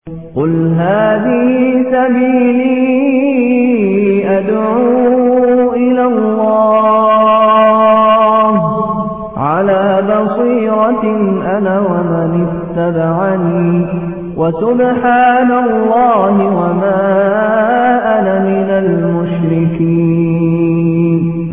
قل هذه سبيلي أدعو إلى الله على بصيرة أنا ومن اتبعني وسبحان الله وما أنا من المشركين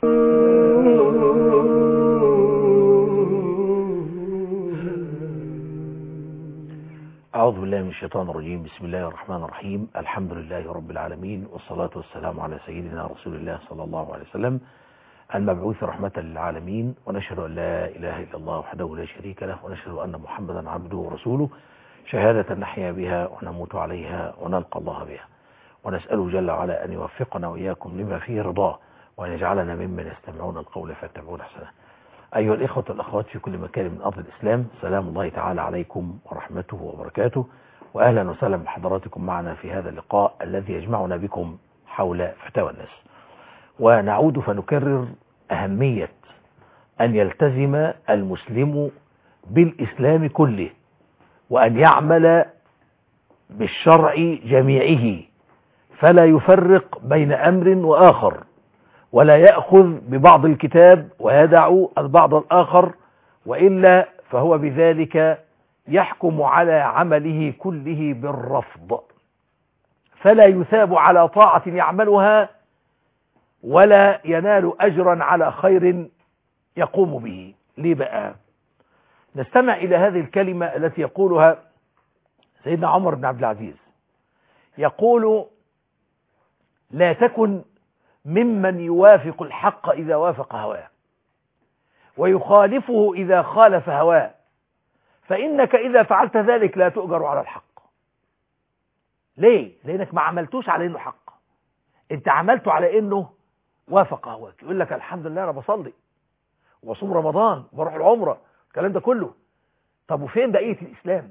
أعوذ بالله من الشيطان الرجيم بسم الله الرحمن الرحيم الحمد لله رب العالمين والصلاة والسلام على سيدنا رسول الله صلى الله عليه وسلم المبعوث رحمة للعالمين ونشهد أن لا إله إلا الله وحده لا شريك له ونشهد أن محمدا عبده ورسوله شهادة نحيا بها ونموت عليها ونلقى الله بها ونسأله جل وعلا أن يوفقنا وإياكم لما فيه رضاه وأن يجعلنا ممن يستمعون القول فيتبعون أحسنه أيها الإخوة والأخوات في كل مكان من أرض الإسلام سلام الله تعالى عليكم ورحمته وبركاته وأهلا وسهلا بحضراتكم معنا في هذا اللقاء الذي يجمعنا بكم حول فتاوى الناس ونعود فنكرر أهمية أن يلتزم المسلم بالإسلام كله وأن يعمل بالشرع جميعه فلا يفرق بين أمر وآخر ولا يأخذ ببعض الكتاب ويدع البعض الآخر وإلا فهو بذلك يحكم على عمله كله بالرفض فلا يثاب على طاعة يعملها ولا ينال أجرا على خير يقوم به ليه بقى نستمع إلى هذه الكلمة التي يقولها سيدنا عمر بن عبد العزيز يقول لا تكن ممن يوافق الحق إذا وافق هواه ويخالفه إذا خالف هواه فإنك إذا فعلت ذلك لا تؤجر على الحق ليه؟ لأنك ما عملتوش على إنه حق أنت عملته على إنه وافق هواك يقول لك الحمد لله أنا بصلي وصوم رمضان وبروح العمرة الكلام ده كله طب وفين بقية الإسلام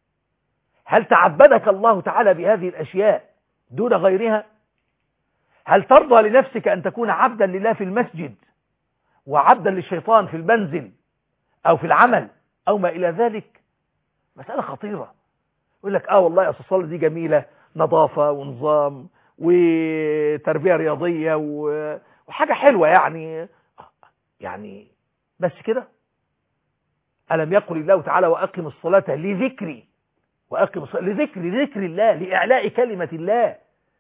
هل تعبدك الله تعالى بهذه الأشياء دون غيرها هل ترضى لنفسك أن تكون عبدا لله في المسجد وعبدا للشيطان في المنزل أو في العمل أو ما إلى ذلك مسألة خطيرة يقول لك آه والله أصل الصلاة دي جميلة نظافة ونظام وتربية رياضية وحاجة حلوة يعني يعني بس كده ألم يقل الله تعالى وأقم الصلاة لذكري وأقم الصلاة لذكري لذكر الله لإعلاء كلمة الله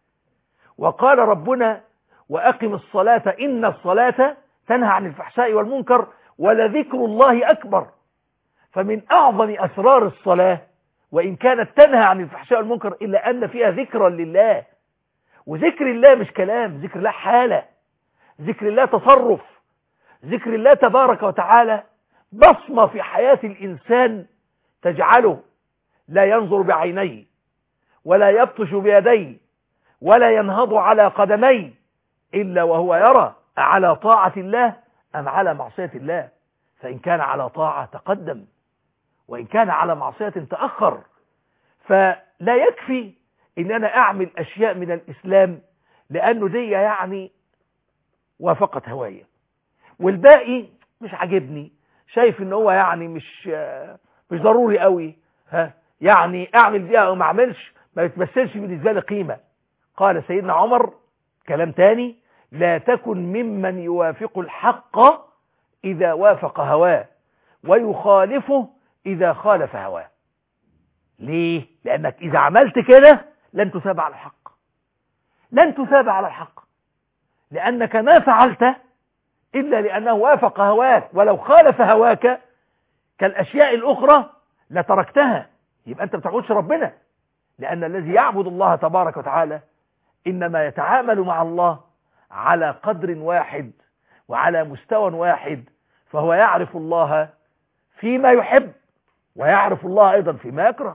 وقال ربنا وأقم الصلاة إن الصلاة تنهى عن الفحشاء والمنكر ولذكر الله أكبر فمن أعظم أسرار الصلاة وإن كانت تنهى عن الفحشاء والمنكر إلا أن فيها ذكرا لله وذكر الله مش كلام ذكر الله حالة ذكر الله تصرف ذكر الله تبارك وتعالى بصمة في حياة الإنسان تجعله لا ينظر بعينيه ولا يبطش بيديه ولا ينهض على قدميه إلا وهو يرى على طاعة الله أم على معصية الله فإن كان على طاعة تقدم وإن كان على معصية تأخر فلا يكفي إن أنا أعمل أشياء من الإسلام لأنه دي يعني وافقت هواية والباقي مش عاجبني شايف ان هو يعني مش مش ضروري قوي ها يعني اعمل دي او ما اعملش ما بتمثلش بالنسبه لي قيمه قال سيدنا عمر كلام تاني لا تكن ممن يوافق الحق إذا وافق هواه ويخالفه إذا خالف هواه ليه؟ لأنك إذا عملت كده لن تثاب على الحق لن تثاب على الحق لأنك ما فعلت إلا لأنه وافق هواك ولو خالف هواك كالأشياء الأخرى لتركتها يبقى أنت بتعبدش ربنا لأن الذي يعبد الله تبارك وتعالى إنما يتعامل مع الله على قدر واحد وعلى مستوى واحد فهو يعرف الله فيما يحب ويعرف الله أيضا فيما يكره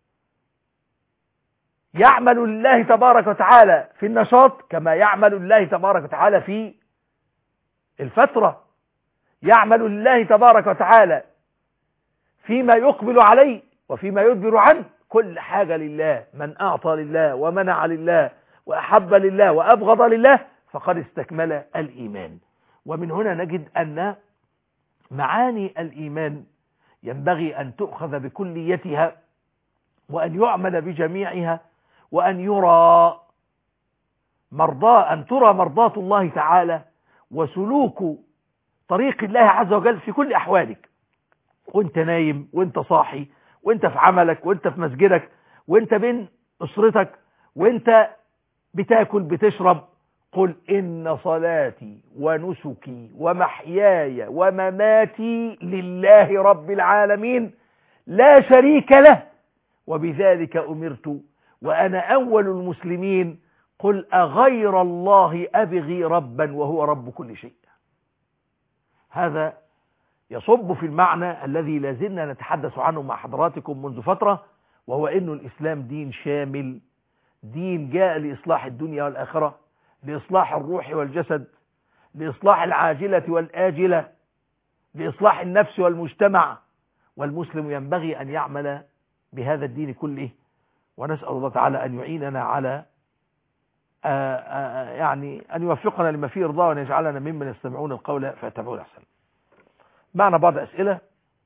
يعمل لله تبارك وتعالى في النشاط كما يعمل لله تبارك وتعالى في الفترة يعمل لله تبارك وتعالى فيما يقبل عليه وفيما يدبر عنه كل حاجة لله من أعطى لله ومنع لله وأحب لله وأبغض لله فقد استكمل الإيمان ومن هنا نجد أن معاني الإيمان ينبغي أن تؤخذ بكليتها وأن يعمل بجميعها وأن يرى مرضاة أن ترى مرضاة الله تعالى وسلوك طريق الله عز وجل في كل أحوالك وانت نايم وانت صاحي وانت في عملك وانت في مسجدك وانت بين أسرتك وانت بتاكل بتشرب قل إن صلاتي ونسكي ومحياي ومماتي لله رب العالمين لا شريك له وبذلك أمرت وأنا أول المسلمين قل أغير الله أبغي ربا وهو رب كل شيء هذا يصب في المعنى الذي لازلنا نتحدث عنه مع حضراتكم منذ فترة وهو أن الإسلام دين شامل دين جاء لإصلاح الدنيا والآخرة لإصلاح الروح والجسد لإصلاح العاجلة والآجلة لإصلاح النفس والمجتمع والمسلم ينبغي أن يعمل بهذا الدين كله ونسأل الله تعالى أن يعيننا على آآ آآ يعني أن يوفقنا لما فيه رضاه وأن يجعلنا ممن يستمعون القول فيتبعون أحسن معنا بعض أسئلة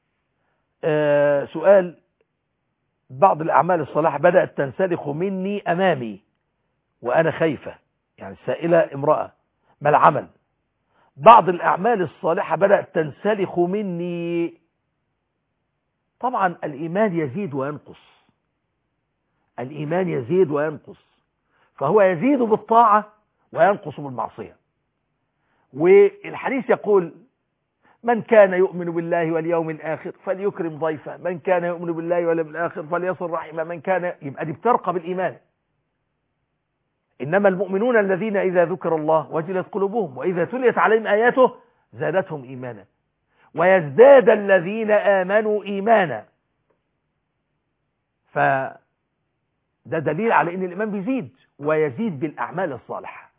سؤال بعض الأعمال الصالحة بدأت تنسلخ مني أمامي وأنا خايفة يعني السائلة امرأة ما العمل بعض الأعمال الصالحة بدأت تنسلخ مني طبعا الإيمان يزيد وينقص الإيمان يزيد وينقص فهو يزيد بالطاعة وينقص بالمعصية والحديث يقول من كان يؤمن بالله واليوم الآخر فليكرم ضيفه من كان يؤمن بالله واليوم الآخر فليصل رحمه من كان يبقى دي بترقى بالإيمان إنما المؤمنون الذين إذا ذكر الله وجلت قلوبهم وإذا تليت عليهم آياته زادتهم إيمانا ويزداد الذين آمنوا إيمانا فده دليل على أن الإيمان بيزيد ويزيد بالأعمال الصالحة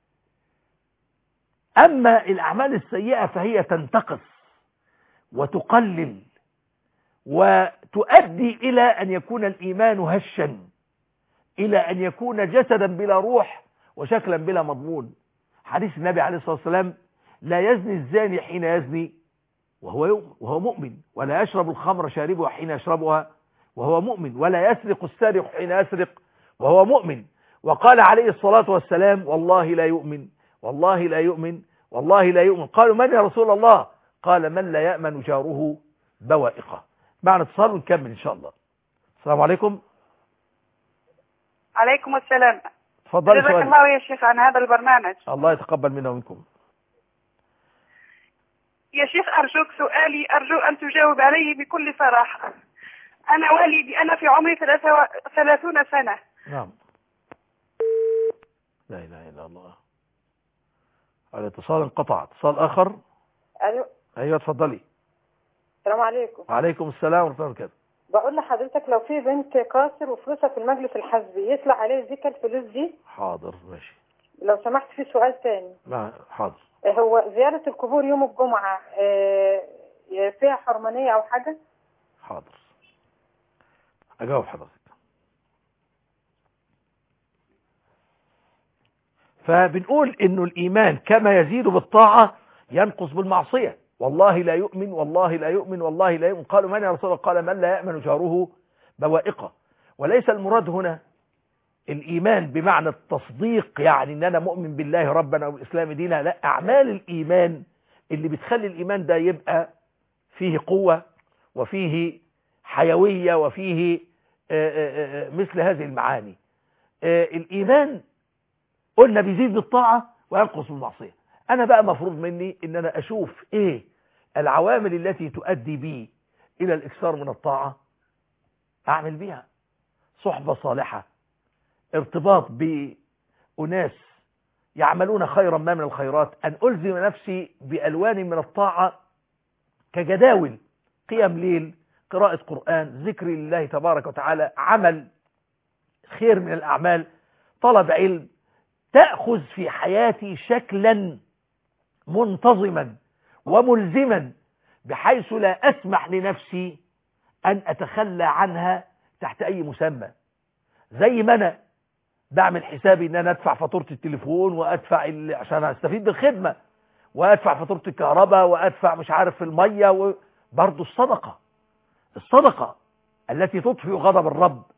أما الأعمال السيئة فهي تنتقص وتقلل وتؤدي إلى أن يكون الإيمان هشا إلى أن يكون جسدا بلا روح وشكلا بلا مضمون حديث النبي عليه الصلاة والسلام لا يزني الزاني حين يزني وهو وهو مؤمن ولا يشرب الخمر شاربها حين يشربها وهو مؤمن ولا يسرق السارق حين يسرق وهو مؤمن وقال عليه الصلاة والسلام والله لا يؤمن والله لا يؤمن والله لا يؤمن قالوا من يا رسول الله قال من لا يأمن جاره بوائقه معنى اتصال ونكمل إن شاء الله السلام عليكم عليكم السلام تفضلي جزاك سؤالي الله يا شيخ عن هذا البرنامج الله يتقبل منا ومنكم يا شيخ أرجوك سؤالي أرجو أن تجاوب عليه بكل صراحة أنا والدي أنا في عمري ثلاثة و- ثلاثون سنة نعم لا إله إلا الله الاتصال انقطع اتصال آخر الو أيوة اتفضلي السلام عليكم وعليكم السلام ورحمة الله وبركاته بقول لحضرتك لو في بنت قاصر وفلوسها في المجلس الحزبي يطلع عليه زكاة الفلوس دي حاضر ماشي لو سمحت في سؤال تاني ما حاضر آه، هو زيارة القبور يوم الجمعة آه، فيها حرمانية أو حاجة حاضر أجاوب حضرتك فبنقول انه الايمان كما يزيد بالطاعة ينقص بالمعصية والله لا يؤمن والله لا يؤمن والله لا يؤمن قالوا من يا رسول الله قال من لا يأمن جاره بوائقه وليس المراد هنا الإيمان بمعنى التصديق يعني ان انا مؤمن بالله ربنا والإسلام دينا لا أعمال الإيمان اللي بتخلي الإيمان ده يبقى فيه قوة وفيه حيوية وفيه آه، آه، آه، مثل هذه المعاني آه، الإيمان قلنا بيزيد بالطاعة وينقص بالمعصية أنا بقى مفروض مني إن أنا أشوف إيه العوامل التي تؤدي بي إلى الإكثار من الطاعة أعمل بيها صحبة صالحة ارتباط بأناس يعملون خيرا ما من الخيرات أن ألزم نفسي بألوان من الطاعة كجداول قيام ليل قراءة قرآن ذكر لله تبارك وتعالى عمل خير من الأعمال طلب علم تأخذ في حياتي شكلا منتظما وملزما بحيث لا أسمح لنفسي أن أتخلى عنها تحت أي مسمى زي ما أنا بعمل حسابي أن أنا أدفع فاتورة التليفون وأدفع ال- عشان أستفيد بالخدمة وأدفع فاتورة الكهرباء وأدفع مش عارف المية و... برضو الصدقة الصدقة التي تطفئ غضب الرب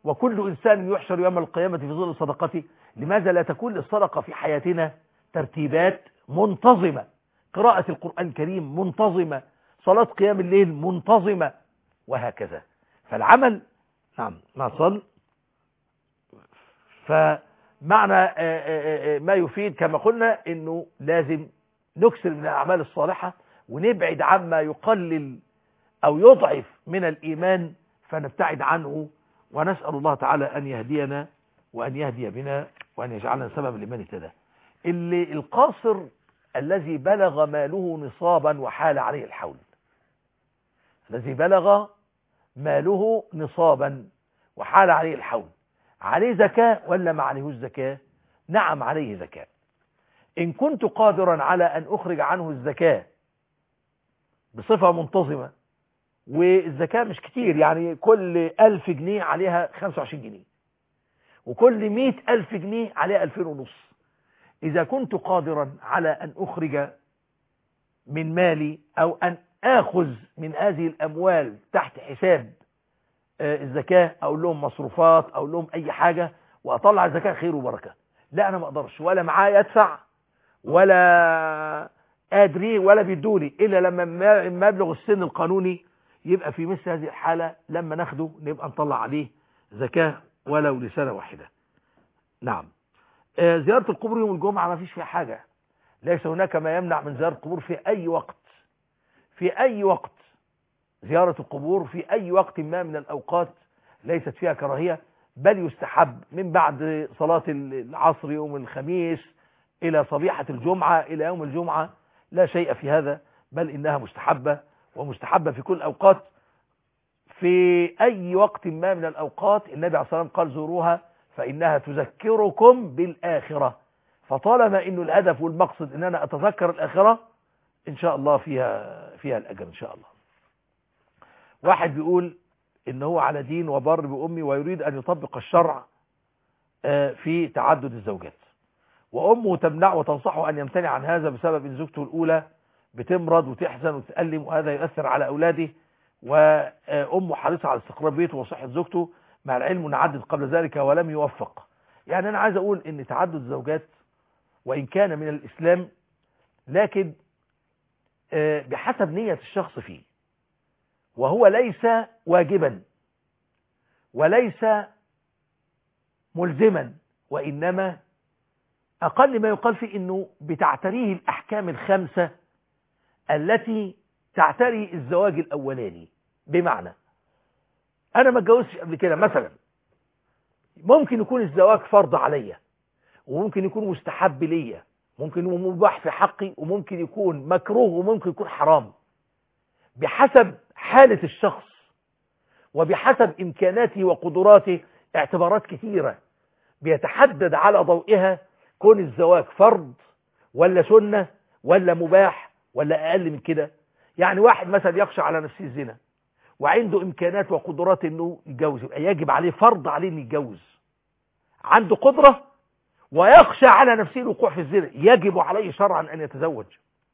وكل إنسان يحشر يوم القيامة في ظل صدقته لماذا لا تكون للصدقة في حياتنا ترتيبات منتظمة قراءة القرآن الكريم منتظمة صلاة قيام الليل منتظمة وهكذا فالعمل نعم نصل فمعنى آه، آه، آه، ما يفيد كما قلنا انه لازم نكسر من الاعمال الصالحة ونبعد عما يقلل او يضعف من الايمان فنبتعد عنه ونسأل الله تعالى ان يهدينا وان يهدي بنا وان يجعلنا سبب لمن اهتدى اللي القاصر الذي بلغ ماله نصابا وحال عليه الحول الذي بلغ ماله نصابا وحال عليه الحول عليه زكاة ولا ما عليهوش زكاة نعم عليه زكاة إن كنت قادرا على أن أخرج عنه الزكاة بصفة منتظمة والزكاة مش كتير يعني كل ألف جنيه عليها 25 جنيه وكل مئة ألف جنيه عليها ألفين ونص إذا كنت قادرا على أن أخرج من مالي أو أن آخذ من هذه الأموال تحت حساب آه، الزكاة أقول لهم مصروفات أقول لهم أي حاجة وأطلع الزكاة خير وبركة لا أنا ما أقدرش ولا معايا أدفع ولا أدري ولا بيدوني إلا لما ما- ما يبلغ السن القانوني يبقى في مثل هذه الحالة لما ناخده نبقى نطلع عليه زكاة ولو لسنة واحدة نعم آه، زيارة القبور يوم الجمعة ما فيش فيها حاجة ليس هناك ما يمنع من زيارة القبور في أي وقت في أي وقت زيارة القبور في أي وقت ما من الأوقات ليست فيها كراهية بل يستحب من بعد صلاة العصر يوم الخميس إلى صبيحة الجمعة إلى يوم الجمعة لا شيء في هذا بل إنها مستحبة ومستحبة في كل الأوقات في أي وقت ما من الأوقات النبي عليه الصلاة والسلام قال زوروها فإنها تذكركم بالآخرة فطالما إنه الهدف والمقصد إن أنا أتذكر الآخرة إن شاء الله فيها فيها الأجر إن شاء الله واحد بيقول إن هو على دين وبر بأمي ويريد أن يطبق الشرع آه، في تعدد الزوجات وأمه تمنعه وتنصحه أن يمتنع عن هذا بسبب أن زوجته الأولى بتمرض وتحزن وتتألم وهذا يؤثر على أولاده وأمه حريصة على استقرار بيته وصحة زوجته مع العلم أنه عدد قبل ذلك ولم يوفق يعني أنا عايز أقول أن تعدد الزوجات وإن كان من الإسلام لكن آه، بحسب نية الشخص فيه وهو ليس واجبا وليس ملزما وإنما أقل ما يقال فيه أنه بتعتريه الأحكام الخمسة التي تعتري الزواج الأولاني بمعنى أنا ما اتجوزتش قبل كده مثلا ممكن يكون الزواج فرض عليا وممكن يكون مستحب ليا ممكن يكون مباح في حقي وممكن يكون مكروه وممكن يكون حرام بحسب حالة الشخص وبحسب إمكاناته وقدراته اعتبارات كثيرة بيتحدد على ضوئها كون الزواج فرض ولا سنة ولا مباح ولا أقل من كده يعني واحد مثلا يخشى على نفسه الزنا وعنده إمكانات وقدرات إنه يتجوز يبقى يجب عليه فرض عليه إنه يتجوز عنده قدرة ويخشى على نفسه الوقوع في الزنا يجب عليه شرعا أن يتزوج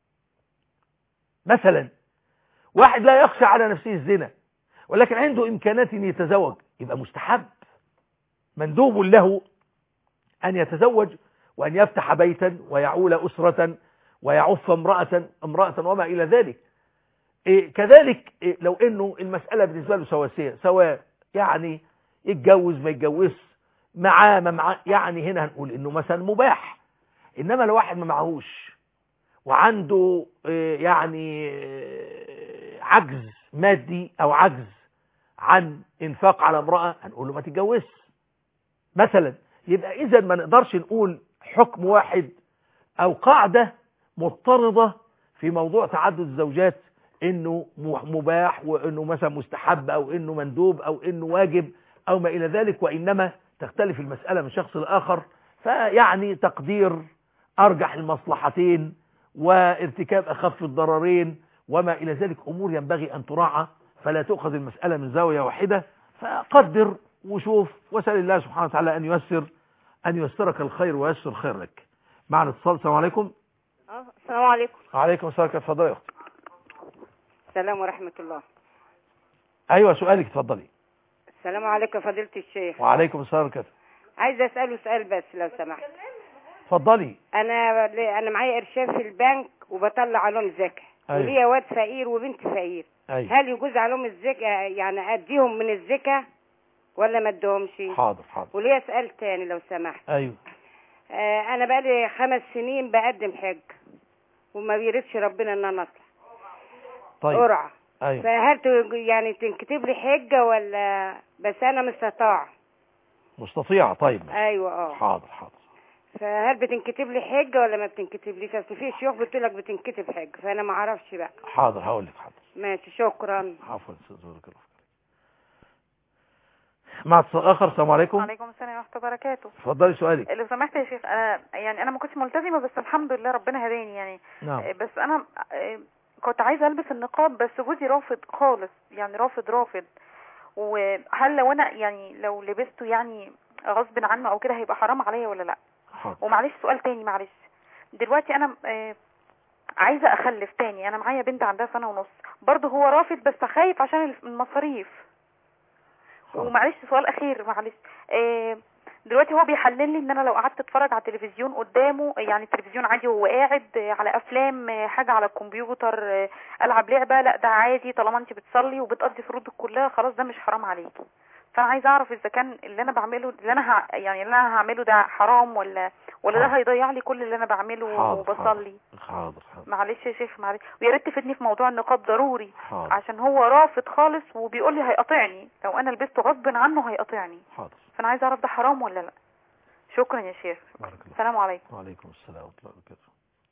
مثلا واحد لا يخشى على نفسه الزنا ولكن عنده إمكانات أن يتزوج يبقى مستحب مندوب له أن يتزوج وأن يفتح بيتا ويعول أسرة ويعف امرأة, امرأة وما إلى ذلك إيه كذلك إيه لو أنه المسألة بالنسبة له سواسية سواء يعني يتجوز ما يتجوزش معاه ما معاه يعني هنا هنقول انه مثلا مباح انما لو واحد ما معهوش وعنده إيه يعني إيه عجز مادي او عجز عن انفاق على امرأة هنقول له ما تتجوزش مثلا يبقى اذا ما نقدرش نقول حكم واحد او قاعدة مضطردة في موضوع تعدد الزوجات انه مباح وانه مثلا مستحب او انه مندوب او انه واجب او ما الى ذلك وانما تختلف المسألة من شخص لآخر فيعني تقدير ارجح المصلحتين وارتكاب اخف الضررين وما الى ذلك امور ينبغي ان تراعى فلا تؤخذ المسألة من زاوية واحدة فقدر وشوف وسأل الله سبحانه وتعالى ان ييسر ان ييسرك الخير ويسر خير لك معنا اتصال السلام عليكم اه السلام عليكم وعليكم السلام اتفضلي يا اختي السلام ورحمة الله ايوه سؤالك اتفضلي السلام عليكم فضيلة الشيخ وعليكم السلام ورحمة الله عايزة أسأله سؤال بس لو سمحت اتفضلي أنا أنا معايا قرشين في البنك وبطلع عليهم زكاة أيوة. وليا واد فقير وبنت فقير ايوه هل يجوز عليهم الزكاة يعني أديهم من الزكاة ولا ما أديهمش حاضر حاضر وليا سؤال تاني لو سمحت ايوه آه أنا بقالي خمس سنين بقدم حج وما بيردش ربنا إن أنا أطلع طيب قرعة ايوه فهل ت- يعني تنكتب لي حجة ولا بس أنا مستطاع مستطيعة طيب أيوة أه حاضر حاضر فهل بتنكتب لي حجة ولا ما بتنكتب ليش اصل في شيوخ بتقول لك بتنكتب حجة فانا ما اعرفش بقى حاضر هقول لك حاضر ماشي شكرا عفوا استاذ بارك الله فيك. مع اتصال اخر السلام عليكم وعليكم السلام ورحمة الله وبركاته اتفضلي سؤالك لو سمحت يا شيخ انا يعني انا ما كنتش ملتزمة بس الحمد لله ربنا هداني يعني نعم بس انا آه، كنت عايزة البس النقاب بس جوزي رافض خالص يعني رافض رافض وهل لو انا يعني لو لبسته يعني غصب عنه او كده هيبقى حرام عليا ولا لا حاضر ومعلش سؤال تاني معلش دلوقتي انا آه، عايزة اخلف تاني انا معايا بنت عندها سنة ونص برضه هو رافض بس خايف عشان المصاريف حاضر. ومعلش سؤال اخير معلش آه، دلوقتي هو بيحلل لي ان انا لو قعدت اتفرج على التلفزيون قدامه يعني التلفزيون عادي وهو قاعد آه، على افلام آه، حاجه على الكمبيوتر آه، العب لعبه لا ده عادي طالما انت بتصلي وبتقضي فروضك كلها خلاص ده مش حرام عليكي فانا عايزه اعرف اذا كان اللي انا بعمله اللي انا ه... يعني اللي انا هعمله ده حرام ولا ولا ده حاضر. هيضيع لي كل اللي انا بعمله حاضر وبصلي حاضر حاضر معلش يا شيخ معلش ويا ريت تفيدني في موضوع النقاب ضروري حاضر عشان هو رافض خالص وبيقول لي هيقاطعني لو انا لبسته غصب عنه هيقاطعني حاضر فانا عايزه اعرف ده حرام ولا لا شكرا يا شيخ بارك الله السلام عليكم وعليكم السلام ورحمة الله وبركاته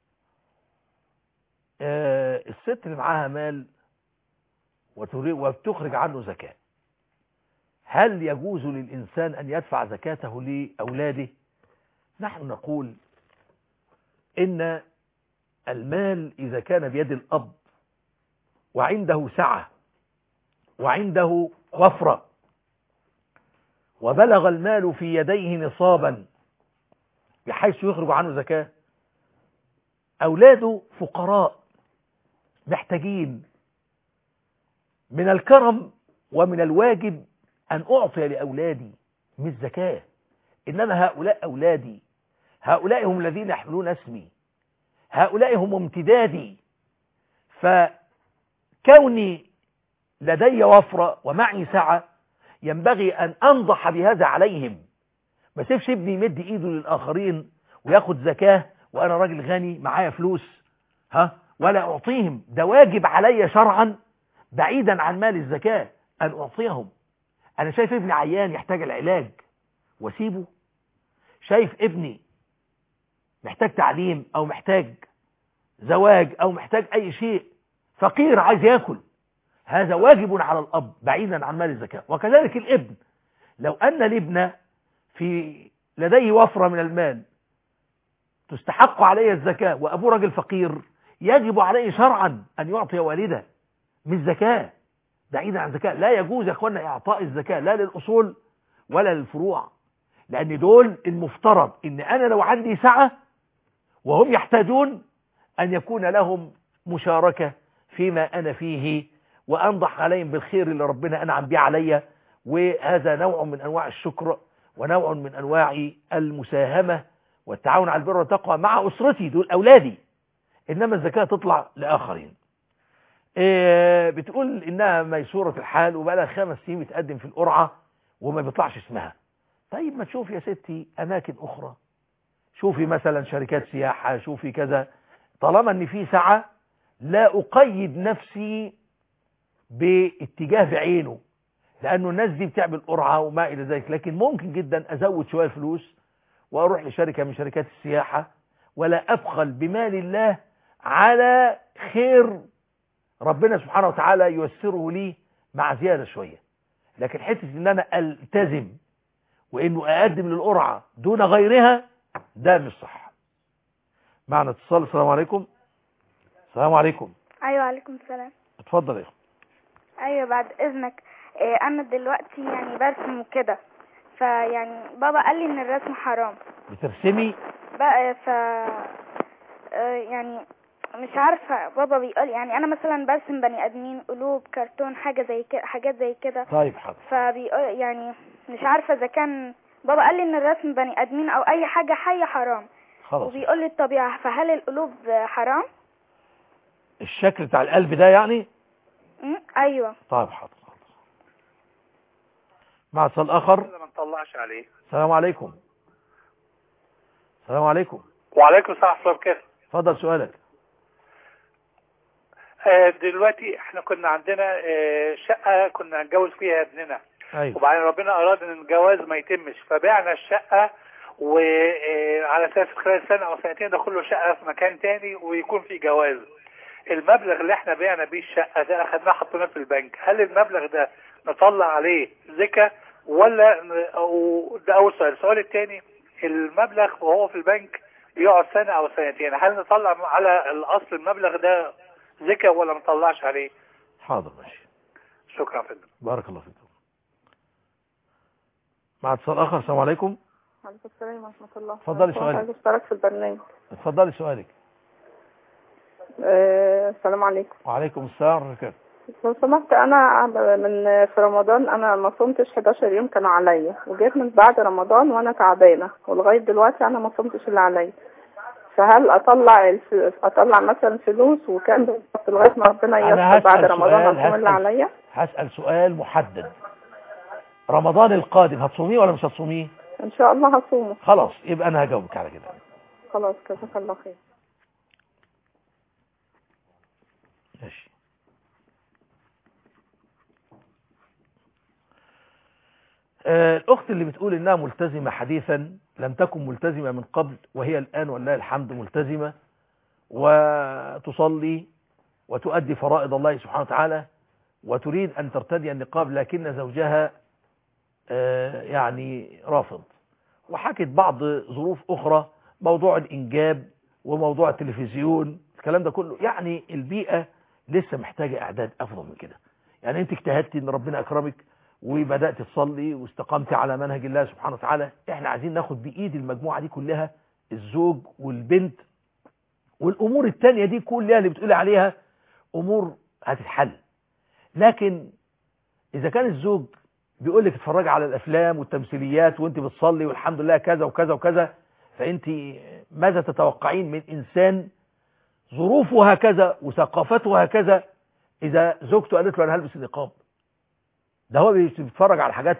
آه الست اللي معاها مال وتري- وبتخرج عنه زكاة هل يجوز للإنسان أن يدفع زكاته لأولاده نحن نقول إن المال إذا كان بيد الأب وعنده سعة وعنده وفرة وبلغ المال في يديه نصابا بحيث يخرج عنه زكاة أولاده فقراء محتاجين من الكرم ومن الواجب أن أعطي لأولادي مش زكاة إنما هؤلاء أولادي هؤلاء هم الذين يحملون اسمي هؤلاء هم امتدادي فكوني لدي وفرة ومعي سعة ينبغي أن أنضح بهذا عليهم ما سيبش ابني يمد ايده للاخرين وياخد زكاه وانا راجل غني معايا فلوس ها ولا اعطيهم ده واجب علي شرعا بعيدا عن مال الزكاه ان اعطيهم انا شايف ابني عيان يحتاج العلاج واسيبه شايف ابني محتاج تعليم او محتاج زواج او محتاج اي شيء فقير عايز ياكل هذا واجب على الاب بعيدا عن مال الزكاه وكذلك الابن لو ان الابن في لديه وفرة من المال تستحق عليه الزكاة وأبوه راجل فقير يجب عليه شرعا أن يعطي والده مش زكاة بعيدا عن زكاة لا يجوز يا أخوانا إعطاء الزكاة لا للأصول ولا للفروع لأن دول المفترض إن أنا لو عندي سعة وهم يحتاجون أن يكون لهم مشاركة فيما أنا فيه وأنضح عليهم بالخير اللي ربنا أنعم به علي وهذا نوع من أنواع الشكر ونوع من أنواع المساهمة والتعاون على البر والتقوى مع أسرتي دول أولادي إنما الزكاة تطلع لآخرين إيه بتقول إنها ميسورة الحال وبقى لها خمس سنين بتقدم في القرعة وما بيطلعش اسمها طيب ما تشوفي يا ستي أماكن أخرى شوفي مثلا شركات سياحة شوفي كذا طالما ان في سعة لا أقيد نفسي باتجاه بعينه لأنه الناس دي بتعمل قرعة وما إلى ذلك لكن ممكن جدا أزود شوية فلوس وأروح لشركة من شركات السياحة ولا أبخل بمال الله على خير ربنا سبحانه وتعالى ييسره لي مع زيادة شوية لكن حتة ان انا التزم وانه اقدم للقرعة دون غيرها ده مش صح معنا اتصال السلام عليكم السلام عليكم ايوه عليكم السلام اتفضل يا اخي ايوه بعد اذنك إيه انا دلوقتي يعني برسم وكده فيعني بابا قال لي ان الرسم حرام بترسمي بقى ف آه، يعني مش عارفة بابا بيقول يعني أنا مثلا برسم بني آدمين قلوب كرتون حاجة زي كده حاجات زي كده طيب حاضر فبيقول يعني مش عارفة إذا كان بابا قال لي إن الرسم بني آدمين أو أي حاجة حية حرام خلاص وبيقول لي الطبيعة فهل القلوب حرام؟ الشكل بتاع القلب ده يعني مم؟ أيوه طيب حاضر حاضر مع اتصال اخر ما نطلعش عليه السلام عليكم السلام عليكم وعليكم السلام ورحمه الله وبركاته اتفضل سؤالك آه، دلوقتي احنا كنا عندنا آه، شقه كنا هنجوز فيها ابننا ايوه وبعدين ربنا اراد ان الجواز ما يتمش فبعنا الشقه وعلى اساس خلال سنه او سنتين ندخل له شقه في مكان تاني ويكون في جواز المبلغ اللي احنا بعنا بيه الشقه ده اخدناه حطيناه في البنك هل المبلغ ده نطلع عليه زكاه ولا ن- أو ده اول سؤال السؤال الثاني المبلغ وهو في البنك بيقعد سنه او سنتين هل نطلع على الاصل المبلغ ده زكاه ولا ما نطلعش عليه حاضر ماشي شكرا فندم بارك الله فيكم مع اتصال اخر السلام عليكم عليكم السلام ورحمة الله اتفضلي سؤالك. عايز اشترك في البرنامج اتفضلي سؤالك آه، السلام عليكم وعليكم السلام ورحمه الله لو سمحت انا من في رمضان انا ما صمتش 11 يوم كانوا عليا وجيت من بعد رمضان وانا تعبانه ولغايه دلوقتي انا ما صمتش اللي عليا فهل اطلع الف... اطلع مثلا فلوس وكام بالظبط لغايه ما ربنا أنا ييسر بعد هسأل رمضان سؤال، اصوم اللي هسأل. عليا هسأل سؤال محدد رمضان القادم هتصوميه ولا مش هتصوميه ان شاء الله هصومه خلاص يبقى انا هجاوبك على كده خلاص جزاك الله خير ماشي آه، الأخت اللي بتقول إنها ملتزمة حديثا لم تكن ملتزمة من قبل وهي الآن ولله الحمد ملتزمة وتصلي وتؤدي فرائض الله سبحانه وتعالى وتريد أن ترتدي النقاب لكن زوجها آه، يعني رافض وحكت بعض ظروف أخرى موضوع الإنجاب وموضوع التلفزيون الكلام ده كله يعني البيئة لسه محتاجة إعداد أفضل من كده يعني أنت اجتهدتي إن ربنا أكرمك وبدأت تصلي واستقمت على منهج الله سبحانه وتعالى احنا عايزين ناخد بإيد المجموعة دي كلها الزوج والبنت والأمور التانية دي كلها اللي بتقولي عليها أمور هتتحل لكن إذا كان الزوج بيقول لك اتفرجي على الأفلام والتمثيليات وانت بتصلي والحمد لله كذا وكذا وكذا فانت ماذا تتوقعين من إنسان ظروفه هكذا وثقافته هكذا إذا زوجته قالت له أنا هلبس النقاب ده هو بيتفرج على حاجات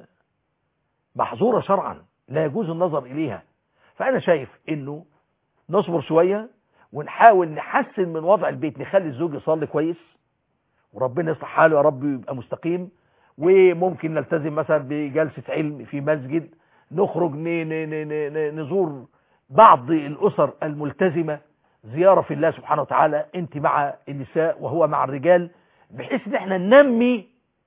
محظورة شرعا لا يجوز النظر إليها فأنا شايف إنه نصبر شوية ونحاول نحسن من وضع البيت نخلي الزوج يصلي كويس وربنا يصلح حاله يا رب يبقى مستقيم وممكن نلتزم مثلا بجلسة علم في مسجد نخرج ن- ن- ن- ن- نزور بعض الأسر الملتزمة زيارة في الله سبحانه وتعالى انت مع النساء وهو مع الرجال بحيث ان احنا ننمي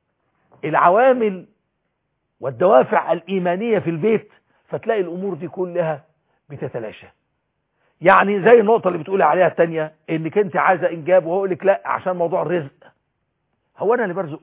العوامل والدوافع الإيمانية في البيت فتلاقي الأمور دي كلها بتتلاشى يعني زي النقطة اللي بتقولي عليها التانية انك انت عايزة انجاب وهو يقول لك لا عشان موضوع الرزق هو انا اللي برزق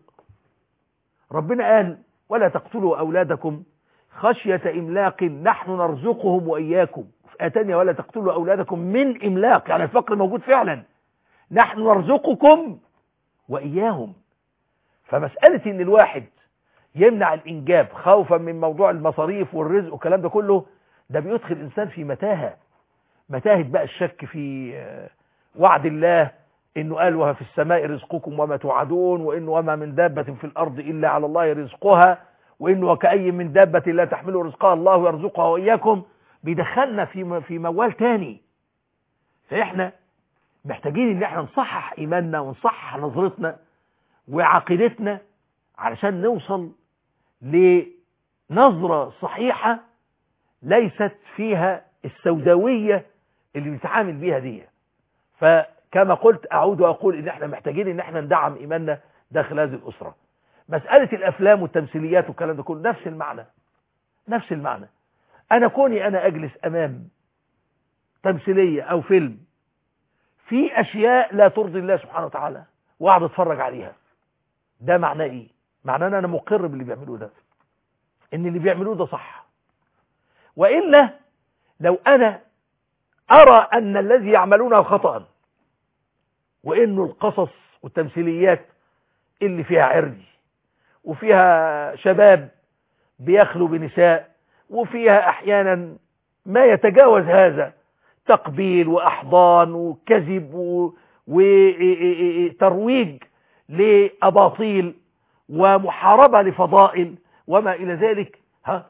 ربنا قال ولا تقتلوا أولادكم خشية إملاق نحن نرزقهم وإياكم في آية تانية ولا تقتلوا أولادكم من إملاق يعني الفقر موجود فعلا نحن نرزقكم وإياهم فمسألة إن الواحد يمنع الإنجاب خوفا من موضوع المصاريف والرزق والكلام ده كله ده بيدخل الإنسان في متاهة متاهة بقى الشك في آه، وعد الله إنه قال وها في السماء رزقكم وما توعدون وإنه وما من دابة في الأرض إلا على الله رزقها وإنه وكأي من دابة لا تحمل رزقها الله يرزقها وإياكم بيدخلنا في م- في موال تاني فإحنا محتاجين إن إحنا نصحح إيماننا ونصحح نظرتنا وعقيدتنا علشان نوصل لنظرة صحيحة ليست فيها السوداوية اللي بنتعامل بيها دي فكما قلت أعود وأقول إن احنا محتاجين إن احنا ندعم إيماننا داخل هذه الأسرة مسألة الأفلام والتمثيليات والكلام ده كله نفس المعنى نفس المعنى أنا كوني أنا أجلس أمام تمثيلية أو فيلم في أشياء لا ترضي الله سبحانه وتعالى وأقعد أتفرج عليها ده معناه إيه معناه أن أنا مقر باللي بيعملوه ده إن اللي بيعملوه ده صح وإلا لو أنا أرى أن الذي يعملونه خطأ وانه القصص والتمثيليات اللي فيها عري وفيها شباب بيخلو بنساء وفيها احيانا ما يتجاوز هذا تقبيل واحضان وكذب وترويج لاباطيل ومحاربة لفضائل وما الى ذلك ها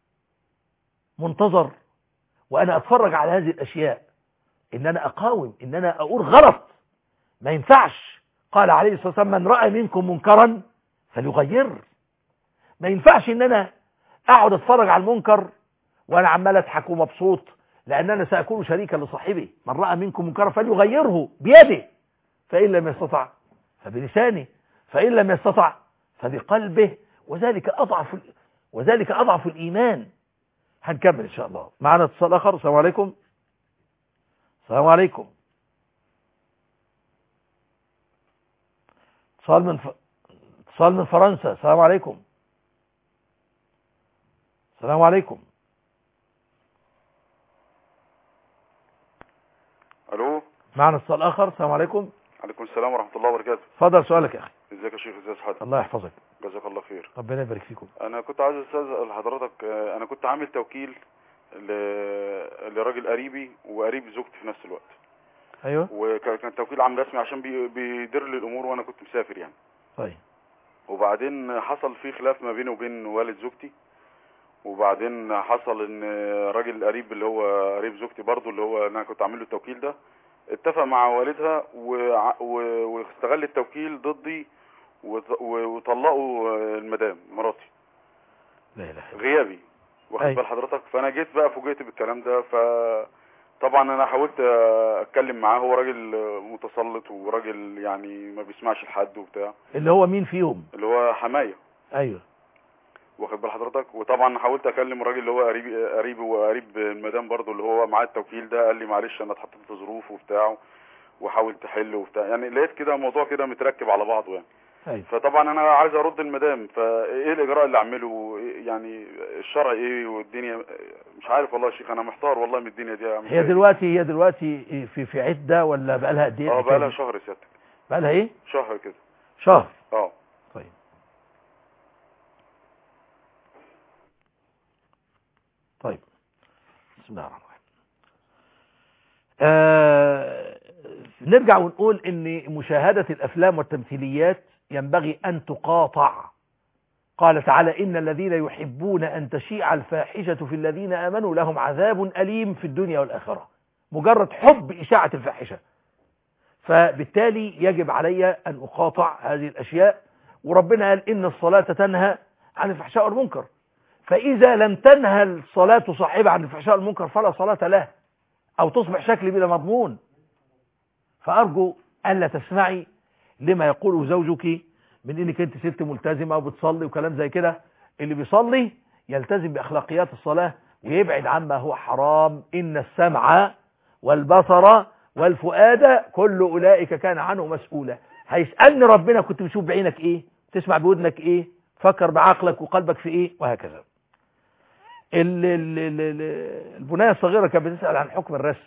منتظر وانا اتفرج على هذه الاشياء ان انا اقاوم ان انا اقول غلط ما ينفعش قال عليه الصلاة والسلام من رأى منكم منكرا فليغير ما ينفعش ان انا اقعد اتفرج على المنكر وانا عمال اضحك ومبسوط لان انا ساكون شريكا لصاحبي من رأى منكم منكرا فليغيره بيده فان لم يستطع فبلسانه فان لم يستطع فبقلبه وذلك اضعف وذلك اضعف الايمان هنكمل ان شاء الله معنا اتصال اخر السلام عليكم السلام عليكم اتصال من ف... اتصال من فرنسا السلام عليكم السلام عليكم الو معنا اتصال اخر السلام عليكم عليكم السلام ورحمه الله وبركاته اتفضل سؤالك يا اخي ازيك يا شيخ ازي حضرتك الله يحفظك جزاك الله خير ربنا يبارك فيكم انا كنت عايز اسال حضرتك آه، انا كنت عامل توكيل ل... لراجل قريبي وقريب زوجتي في نفس الوقت ايوه وكان توكيل عام رسمي عشان بي... بيدير لي الامور وانا كنت مسافر يعني طيب وبعدين حصل في خلاف ما بيني وبين والد زوجتي وبعدين حصل ان راجل قريب اللي هو قريب زوجتي برضو اللي هو انا كنت عامل له التوكيل ده اتفق مع والدها وع- و- واستغل التوكيل ضدي وط- و- وطلقوا المدام مراتي لا اله الا غيابي واخد أيوة. بال حضرتك فانا جيت بقى فوجئت بالكلام ده ف طبعا انا حاولت اتكلم معاه هو راجل متسلط وراجل يعني ما بيسمعش لحد وبتاع اللي هو مين فيهم اللي هو حمايه ايوه واخد بال حضرتك وطبعا حاولت اكلم الراجل اللي هو قريب قريب وقريب المدام برضو اللي هو معاه التوكيل ده قال لي معلش انا اتحطيت في ظروف وبتاع وحاول تحل وبتاع يعني لقيت كده الموضوع كده متركب على بعضه يعني ايوه فطبعا انا عايز ارد المدام فايه الاجراء اللي اعمله إيه يعني الشرع ايه والدنيا مش عارف والله يا شيخ انا محتار والله من الدنيا دي مش هي عارف. دلوقتي هي دلوقتي في في عده ولا بقى لها قد ايه اه الحكاية بقى لها دي؟ شهر سيادتك بقى لها ايه شهر كده شهر اه طيب طيب بسم الله الرحمن الرحيم آه نرجع ونقول ان مشاهدة الافلام والتمثيليات ينبغي ان تقاطع قال تعالى ان الذين يحبون ان تشيع الفاحشة في الذين امنوا لهم عذاب اليم في الدنيا والاخرة مجرد حب اشاعة الفاحشة فبالتالي يجب علي ان اقاطع هذه الاشياء وربنا قال ان الصلاة تنهى عن الفحشاء والمنكر فاذا لم تنهى الصلاة صاحبها عن الفحشاء والمنكر فلا صلاة له او تصبح شكل بلا مضمون فارجو الا تسمعي لما يقوله زوجك من انك انت ست ملتزمة وبتصلي وكلام زي كده اللي بيصلي يلتزم باخلاقيات الصلاة ويبعد عما هو حرام ان السمع والبصر والفؤاد كل اولئك كان عنه مسؤولا هيسألني ربنا كنت بتشوف بعينك ايه تسمع بودنك ايه فكر بعقلك وقلبك في ايه وهكذا ال- ال- ال- ال- البناية الصغيرة كانت بتسأل عن حكم الرسم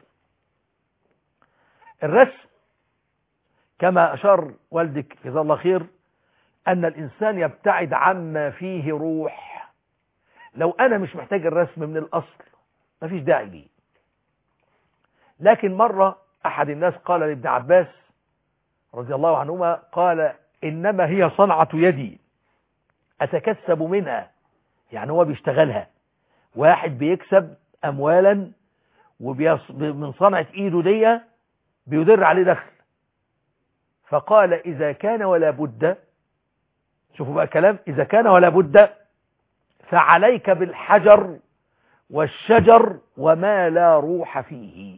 الرسم كما أشار والدك جزاه الله خير أن الإنسان يبتعد عما فيه روح لو أنا مش محتاج الرسم من الأصل مفيش داعي ليه لكن مرة أحد الناس قال لابن عباس رضي الله عنهما قال إنما هي صنعة يدي أتكسب منها يعني هو بيشتغلها واحد بيكسب أموالا وبيص... من صنعة إيده دي بيدر عليه دخل فقال إذا كان ولا بد شوفوا بقى كلام إذا كان ولا بد فعليك بالحجر والشجر وما لا روح فيه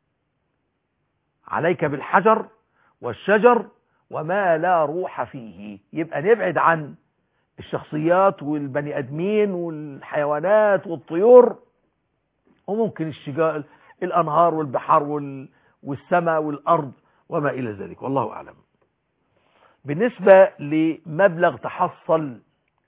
عليك بالحجر والشجر وما لا روح فيه يبقى نبعد عن الشخصيات والبني ادمين والحيوانات والطيور وممكن الشجار الانهار والبحار وال... والسماء والارض وما الى ذلك والله اعلم بالنسبة لمبلغ تحصل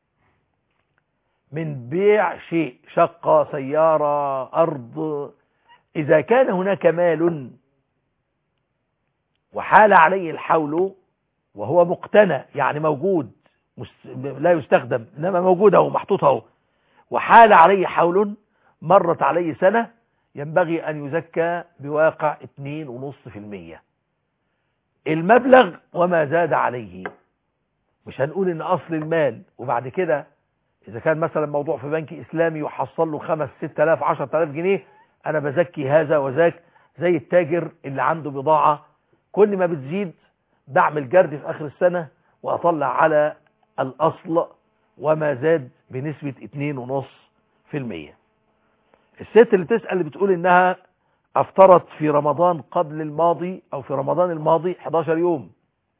من بيع شيء شقة سيارة أرض إذا كان هناك مال وحال عليه الحول وهو مقتنى يعني موجود مس- لا يستخدم إنما موجود أهو محطوط أهو وحال عليه حول مرت عليه سنة ينبغي أن يزكى بواقع 2.5% المبلغ وما زاد عليه مش هنقول ان اصل المال وبعد كده اذا كان مثلا موضوع في بنك اسلامي يحصل له 5 6000 10000 جنيه انا بزكي هذا وذاك زي التاجر اللي عنده بضاعة كل ما بتزيد بعمل جرد في اخر السنة واطلع على الاصل وما زاد بنسبة 2.5% الست اللي تسأل اللي بتقول انها افطرت في رمضان قبل الماضي او في رمضان الماضي 11 يوم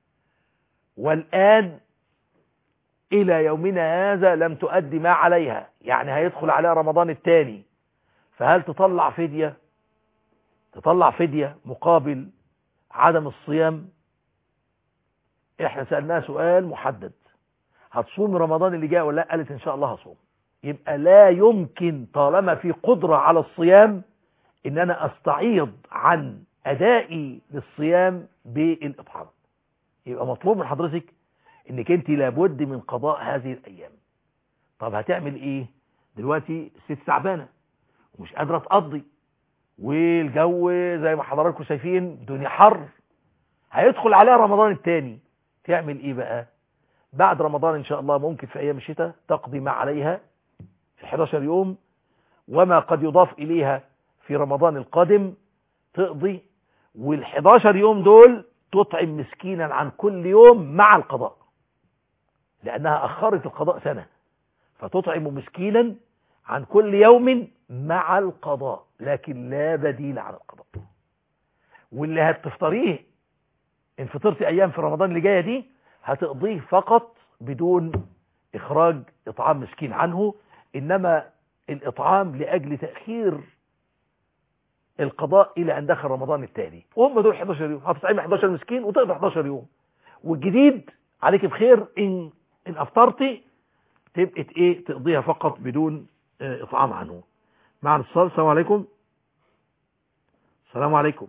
والآن إلى يومنا هذا لم تؤدي ما عليها يعني هيدخل عليها رمضان الثاني فهل تطلع فدية تطلع فدية مقابل عدم الصيام احنا سألناها سؤال محدد هتصوم رمضان اللي جاي ولا لا قالت ان شاء الله هصوم يبقى لا يمكن طالما في قدرة على الصيام ان انا استعيض عن ادائي للصيام بالاطعام يبقى مطلوب من حضرتك انك انت لابد من قضاء هذه الايام طب هتعمل ايه دلوقتي الست تعبانه ومش قادره تقضي والجو زي ما حضراتكم شايفين الدنيا حر هيدخل عليها رمضان الثاني تعمل ايه بقى بعد رمضان ان شاء الله ممكن في ايام الشتاء تقضي ما عليها في 11 يوم وما قد يضاف اليها في رمضان القادم تقضي وال11 يوم دول تطعم مسكينا عن كل يوم مع القضاء لأنها أخرت القضاء سنة فتطعم مسكينا عن كل يوم مع القضاء لكن لا بديل عن القضاء واللي هتفطريه ان فطرت ايام في رمضان اللي جايه دي هتقضيه فقط بدون اخراج اطعام مسكين عنه انما الاطعام لاجل تاخير القضاء الى ان دخل رمضان التالي وهم دول 11 يوم هتطعم 11 مسكين وتقضي 11 يوم والجديد عليك بخير ان ان افطرتي تبقى ايه تقضيها فقط بدون آه، اطعام عنه مع الاتصال السلام عليكم السلام عليكم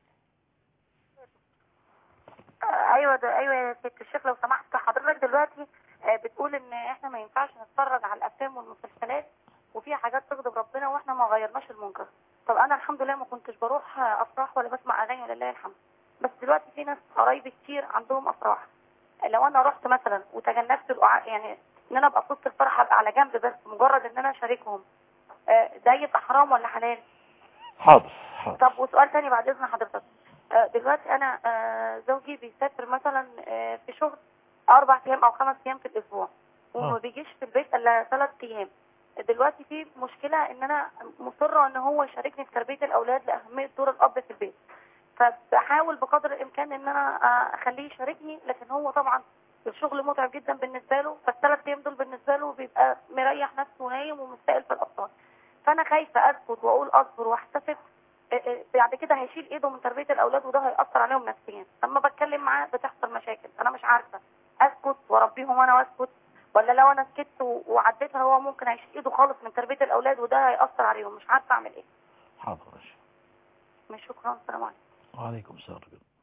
ايوه ده ايوه يا ست الشيخ لو سمحت حضرتك دلوقتي آه، بتقول ان احنا ما ينفعش نتفرج على الافلام والمسلسلات وفي حاجات تغضب ربنا واحنا ما غيرناش المنكر طب انا الحمد لله ما كنتش بروح آه، افراح ولا بسمع اغاني ولله الحمد بس دلوقتي في ناس قرايبي كتير عندهم افراح لو انا رحت مثلا وتجنبت القعا- يعني ان انا ابقى في وسط الفرحه ابقى على جنب بس مجرد ان انا اشاركهم آه، ده يبقى حرام ولا حلال حاضر حاضر طب وسؤال تاني بعد اذن حضرتك آه، دلوقتي انا آه، زوجي بيسافر مثلا آه، في شغل اربع ايام او خمس ايام في الاسبوع وما آه. بيجيش في البيت الا ثلاث ايام دلوقتي في مشكله ان انا مصره ان هو يشاركني في تربيه الاولاد لاهميه دور الاب في البيت فبحاول بقدر الامكان ان انا آه، اخليه يشاركني لكن هو طبعا الشغل متعب جدا بالنسبه له فالثلاث ايام دول بالنسبه له بيبقى مريح نفسه ونايم ومستقل في الاطفال فانا خايفه اسكت واقول اصبر واحتسب آه، آه، بعد كده هيشيل ايده من تربيه الاولاد وده هياثر عليهم نفسيا لما بتكلم معاه بتحصل مشاكل انا مش عارفه اسكت واربيهم وانا واسكت ولا لو انا سكت و- وعديتها هو ممكن هيشيل ايده خالص من تربيه الاولاد وده هياثر عليهم مش عارفه اعمل ايه حاضر ماشي مش شكرا السلام عليكم وعليكم السلام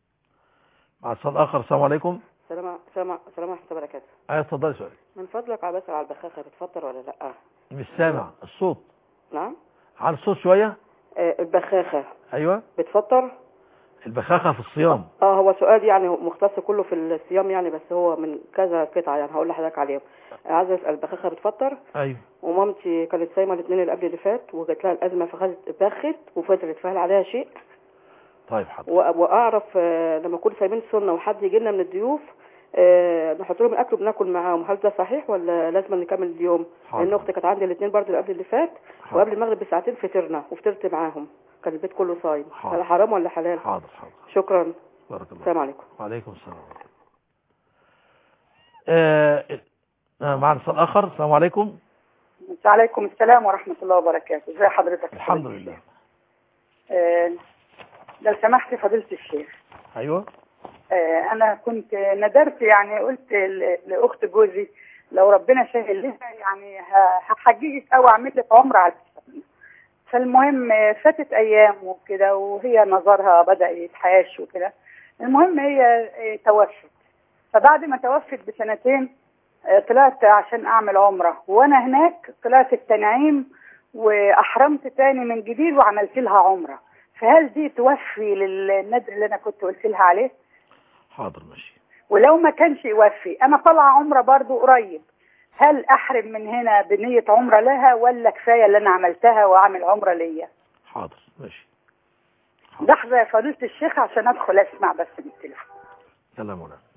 مع اتصال اخر السلام عليكم سلام سلام سلام ورحمة الله وبركاته ايوه اتفضلي سؤال من فضلك عم بسأل على البخاخة بتفطر ولا لا مش سامع الصوت نعم على الصوت شويه آه البخاخة ايوه بتفطر البخاخه في الصيام اه هو سؤال يعني مختص كله في الصيام يعني بس هو من كذا قطعة يعني هقول لحضرتك عليهم عايزة اسأل البخاخة بتفطر ايوه ومامتي كانت صايمة الاثنين اللي قبل اللي فات وجات لها الأزمة فخدت بخت وفطرت فهل عليها شيء طيب حاضر و- واعرف آه، لما نكون صايمين سنة وحد يجي لنا من الضيوف آه، نحط لهم الاكل وبناكل معاهم هل ده صحيح ولا لازم نكمل اليوم حاضر. لان اختي كانت عندي الاثنين برضه اللي قبل اللي فات حاضر. وقبل المغرب بساعتين فطرنا وفطرت معاهم كان البيت كله صايم حاضر. هل حرام ولا حلال حاضر حاضر شكرا بارك الله السلام عليكم وعليكم السلام آه آه، معنا اتصال اخر السلام عليكم وعليكم السلام ورحمة الله وبركاته ازي حضرتك الحمد لله آه لو سمحت فضيلة الشيخ ايوه آه أنا كنت ندرت يعني قلت ل- لأخت جوزي لو ربنا سهل لها يعني ه- هحججك أو أعمل لك عمرة على السنة فالمهم آه، فاتت أيام وكده وهي نظرها بدأ يتحاش وكده المهم هي آه، توفت فبعد ما توفت بسنتين آه، طلعت عشان اعمل عمره وانا هناك طلعت التنعيم واحرمت تاني من جديد وعملت لها عمره فهل دي توفي للندر اللي انا كنت قلت لها عليه حاضر ماشي ولو ما كانش يوفي انا طالعه عمره برضو قريب هل احرم من هنا بنيه عمره لها ولا كفايه اللي انا عملتها واعمل عمره ليا حاضر ماشي لحظه يا فضيله الشيخ عشان ادخل اسمع بس من التليفون يلا يا منى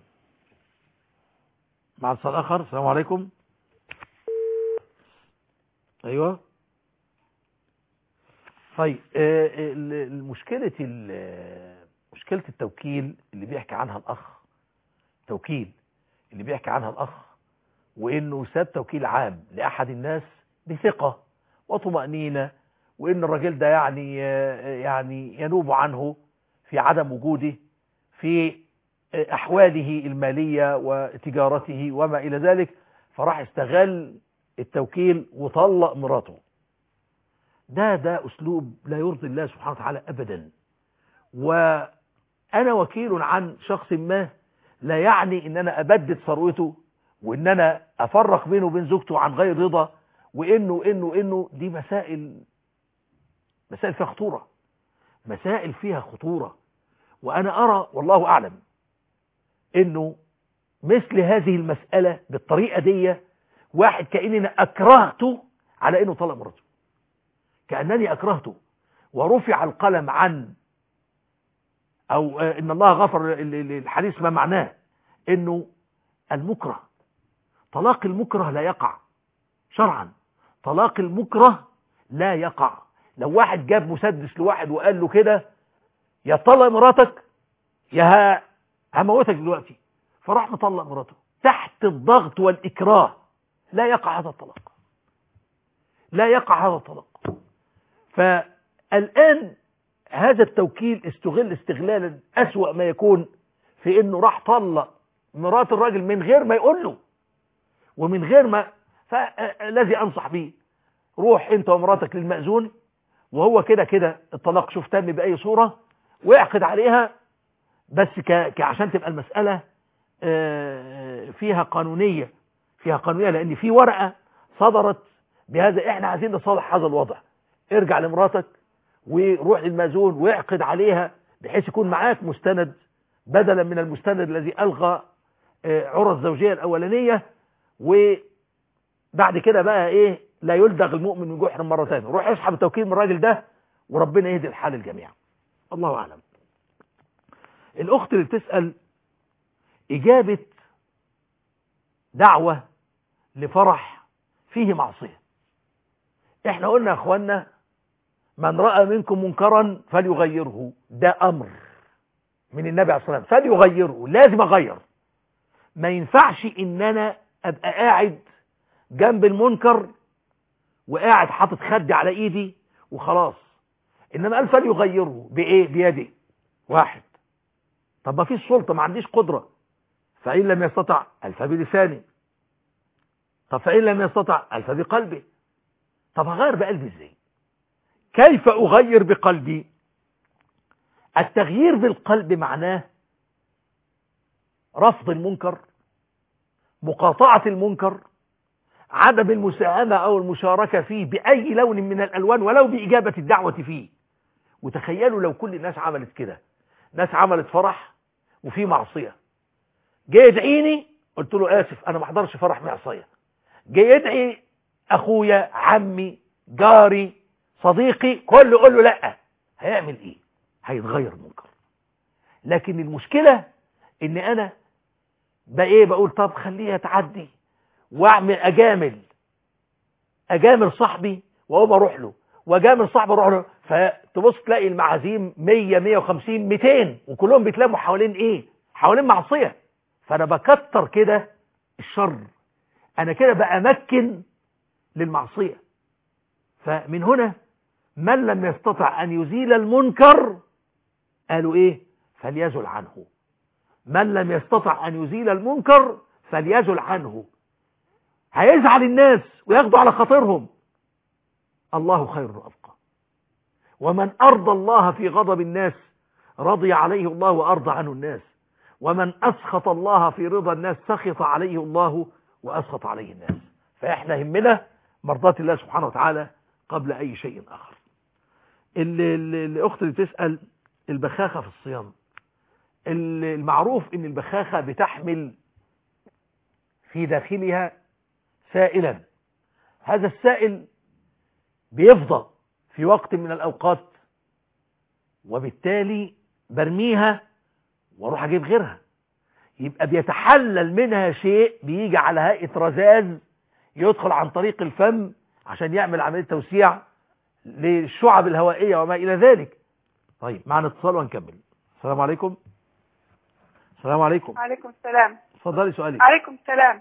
مع اتصال اخر السلام عليكم ايوه طيب آه، ال- ال- مشكله ال- مشكله التوكيل اللي بيحكي عنها الاخ توكيل اللي بيحكي عنها الاخ وانه ساب توكيل عام لاحد الناس بثقه وطمانينه وان الراجل ده يعني آه، يعني ينوب عنه في عدم وجوده في أحواله المالية وتجارته وما إلى ذلك فراح استغل التوكيل وطلق مراته ده ده أسلوب لا يرضي الله سبحانه وتعالى أبدا وأنا وكيل عن شخص ما لا يعني أن أنا أبدد ثروته وأن أنا أفرق بينه وبين زوجته عن غير رضا وإنه إنه إنه دي مسائل مسائل فيها خطورة مسائل فيها خطورة وأنا أرى والله أعلم انه مثل هذه المسألة بالطريقة دي واحد كأننا أكرهته على انه طلق مرته كأنني أكرهته ورفع القلم عن او آه، ان الله غفر ال- ال- الحديث ما معناه انه المكره طلاق المكره لا يقع شرعا طلاق المكره لا يقع لو واحد جاب مسدس لواحد وقال له كده يا طلق مراتك يا ه- هموتك دلوقتي فراح مطلق مراته تحت الضغط والإكراه لا يقع هذا الطلاق لا يقع هذا الطلاق فالآن هذا التوكيل استغل استغلالا أسوأ ما يكون في انه راح طلق مرات الراجل من غير ما يقول له ومن غير ما فالذي انصح بيه روح انت ومراتك للمأذون وهو كده كده الطلاق شوف تم بأي صورة واعقد عليها بس ك... ك- عشان تبقى المسألة آه، فيها قانونية فيها قانونية لأن في ورقة صدرت بهذا احنا عايزين نصالح هذا الوضع ارجع لمراتك وروح للمأذون واعقد عليها بحيث يكون معاك مستند بدلا من المستند الذي ألغى آه، عرى الزوجية الأولانية وبعد كده بقى ايه لا يلدغ المؤمن من جحر مرة ثانية روح اسحب التوكيل من الراجل ده وربنا يهدي الحال الجميع الله أعلم الأخت اللي بتسأل إجابة دعوة لفرح فيه معصية احنا قلنا يا اخوانا من رأى منكم منكرا فليغيره ده أمر من النبي عليه الصلاة والسلام فليغيره لازم أغير ما ينفعش إن أنا أبقى قاعد جنب المنكر وقاعد حاطط خدي على إيدي وخلاص إنما قال فليغيره بإيه بيدي واحد طب ما فيش سلطة ما عنديش قدرة فإن لم يستطع ألف بلساني طب فإن لم يستطع ألف بقلبي طب هغير بقلبي ازاي كيف أغير بقلبي التغيير بالقلب معناه رفض المنكر مقاطعة المنكر عدم المساهمة أو المشاركة فيه بأي لون من الألوان ولو بإجابة الدعوة فيه وتخيلوا لو كل الناس عملت كده ناس عملت فرح وفي معصية جه يدعيني قلت له آسف أنا ما احضرش فرح معصية جه يدعي أخويا عمي جاري صديقي كله يقول له لا هيعمل ايه هيتغير المنكر لكن المشكلة ان انا بقى ايه بقول طب خليها تعدي واعمل اجامل اجامل صاحبي واقوم اروح له واجامل صاحبي اروح له فتبص تلاقي المعازيم 100 150 200 وكلهم بيتلموا حوالين ايه حوالين معصية فانا بكتر كده الشر انا كده بأمكن للمعصية فمن هنا من لم يستطع أن يزيل المنكر قالوا إيه فليزل عنه من لم يستطع أن يزيل المنكر فليزل عنه هيزعل الناس وياخدوا على خاطرهم الله خير وأبقى ومن أرضى الله في غضب الناس رضي عليه الله وأرضى عنه الناس ومن أسخط الله في رضا الناس سخط عليه الله وأسخط عليه الناس فإحنا همنا مرضاة الله سبحانه وتعالى قبل أي شيء آخر اللي اللي- الأخت اللي بتسأل البخاخة في الصيام ال- المعروف ان البخاخة بتحمل في داخلها سائلا هذا السائل بيفضى في وقت من الأوقات وبالتالي برميها واروح اجيب غيرها يبقى بيتحلل منها شيء بيجي على هيئة رذاذ يدخل عن طريق الفم عشان يعمل عملية توسيع للشعب الهوائية وما إلى ذلك طيب معنا اتصال ونكمل السلام عليكم السلام عليكم عليكم السلام اتفضلي سؤالي عليكم السلام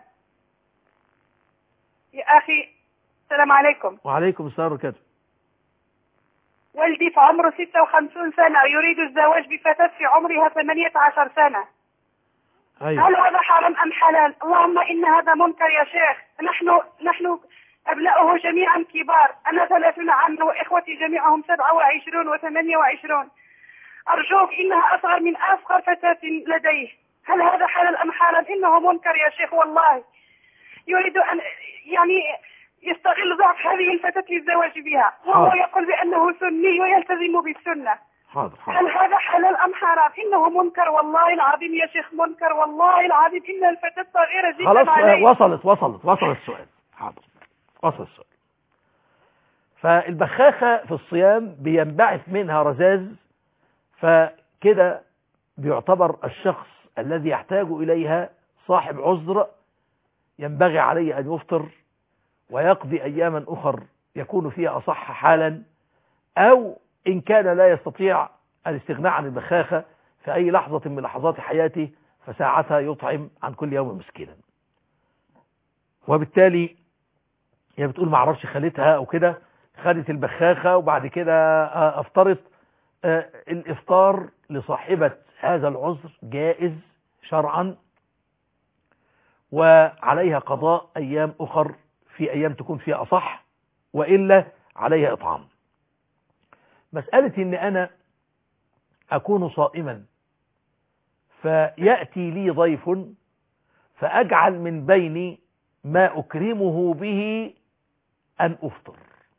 يا أخي السلام عليكم وعليكم السلام وبركاته والدي في عمره 56 سنة يريد الزواج بفتاة في عمرها 18 سنة ايوه هل هذا حرام أم حلال اللهم إن هذا منكر يا شيخ نحن نحن أبناؤه جميعا كبار أنا 30 عاما وإخوتي جميعهم 27 و28 أرجوك إنها أصغر من أصغر فتاة لديه هل هذا حلال أم حرام إنه منكر يا شيخ والله يريد أن يعني يستغل ضعف هذه الفتاة للزواج بها وهو حاضر. يقول بأنه سني ويلتزم بالسنة حاضر حاضر هل هذا حلال أم حرام إنه منكر والله العظيم يا شيخ منكر والله العظيم إن الفتاة صغيرة جدا خلاص عليه آه، وصلت وصلت وصل السؤال حاضر وصل السؤال فالبخاخة في الصيام بينبعث منها رذاذ فكده بيعتبر الشخص الذي يحتاج إليها صاحب عذر ينبغي عليه أن يفطر ويقضي أياما أخر يكون فيها أصح حالا أو إن كان لا يستطيع الاستغناء عن البخاخة في أي لحظة من لحظات حياته فساعتها يطعم عن كل يوم مسكينا وبالتالي هي بتقول ما اعرفش خالتها او كده خدت البخاخة وبعد كده آه، افطرت آه، الافطار لصاحبة هذا العذر جائز شرعا وعليها قضاء ايام اخر في ايام تكون فيها اصح والا عليها اطعام مسألة ان انا اكون صائما فيأتي لي ضيف فأجعل من بين ما أكرمه به أن أفطر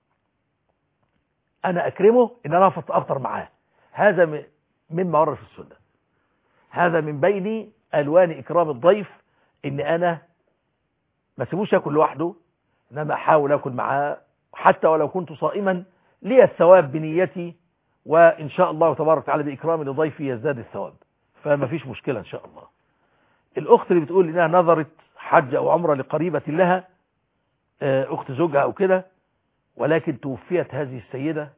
أنا أكرمه إن أنا أفط- أفطر معاه هذا م- مما ورد في السنة هذا من بين ألوان إكرام الضيف إن أنا ما سيبوش ياكل لوحده إنما أحاول أكل معاه حتى ولو كنت صائما لي الثواب بنيتي وإن شاء الله تبارك وتعالى بإكرام لضيفي يزداد الثواب فما فيش مشكلة إن شاء الله الأخت اللي بتقول إنها نظرت حج أو عمرة لقريبة لها آه، أخت زوجها أو كده ولكن توفيت هذه السيدة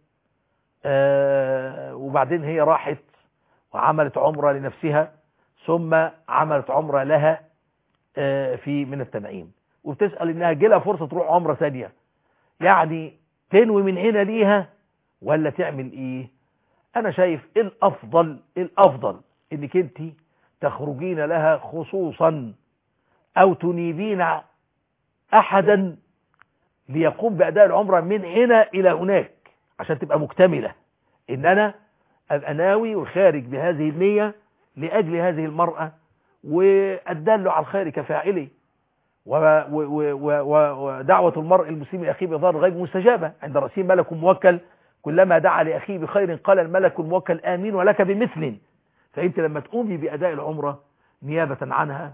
آه، وبعدين هي راحت وعملت عمرة لنفسها ثم عملت عمرة لها آه، في من التنعيم وبتسأل إنها جالها فرصة تروح عمرة ثانية يعني تنوي من هنا ليها ولا تعمل إيه أنا شايف الأفضل الأفضل إنك أنت تخرجين لها خصوصا أو تنيبين أحدا ليقوم بأداء العمرة من هنا إلى هناك عشان تبقى مكتملة إن أنا أبقى ناوي وخارج بهذه النية لأجل هذه المرأة والدل على الخير كفاعله و- و- و- و- ودعوة المرء المسلم لأخيه بظهر الغيب مستجابة عند رأسه ملك موكل كلما دعا لأخيه بخير قال الملك الموكل آمين ولك بمثل فأنت لما تقومي بأداء العمرة نيابة عنها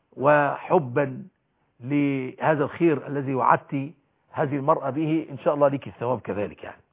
وحبا لهذا الخير الذي وعدت هذه المرأة به إن شاء الله لك الثواب كذلك يعني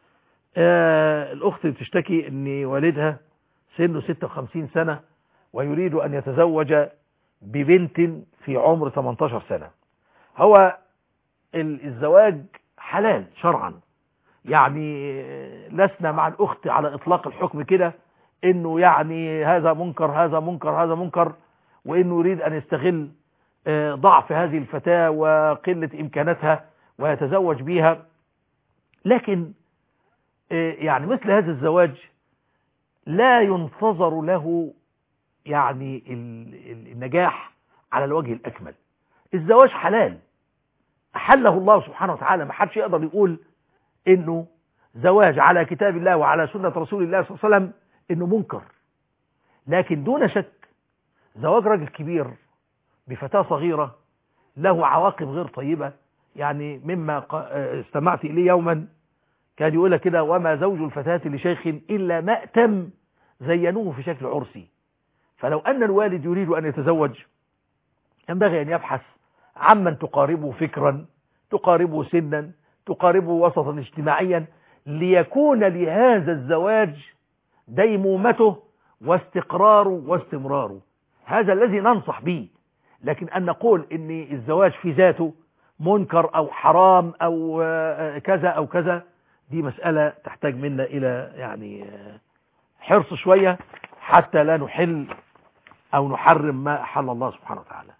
آه الأخت بتشتكي أن والدها سنه 56 سنة ويريد أن يتزوج ببنت في عمر 18 سنة هو ال- الزواج حلال شرعا يعني لسنا مع الأخت على إطلاق الحكم كده إنه يعني هذا منكر هذا منكر هذا منكر وإنه يريد أن يستغل آه، ضعف هذه الفتاة وقلة إمكاناتها ويتزوج بها لكن آه، يعني مثل هذا الزواج لا ينتظر له يعني ال- ال- النجاح على الوجه الأكمل الزواج حلال أحله الله سبحانه وتعالى ما حدش يقدر يقول إنه زواج على كتاب الله وعلى سنة رسول الله صلى الله عليه وسلم انه منكر لكن دون شك زواج راجل كبير بفتاة صغيرة له عواقب غير طيبة يعني مما استمعت إليه يوما كان يقول كده وما زوج الفتاة لشيخ إلا مأتم زينوه في شكل عرسي فلو أن الوالد يريد أن يتزوج ينبغي أن يبحث عمن تقاربه فكرا تقاربه سنا تقاربه وسطا اجتماعيا ليكون لهذا الزواج ديمومته واستقراره واستمراره هذا الذي ننصح به لكن أن نقول أن الزواج في ذاته منكر أو حرام أو كذا أو كذا دي مسألة تحتاج منا إلى يعني حرص شوية حتى لا نحل أو نحرم ما أحل الله سبحانه وتعالى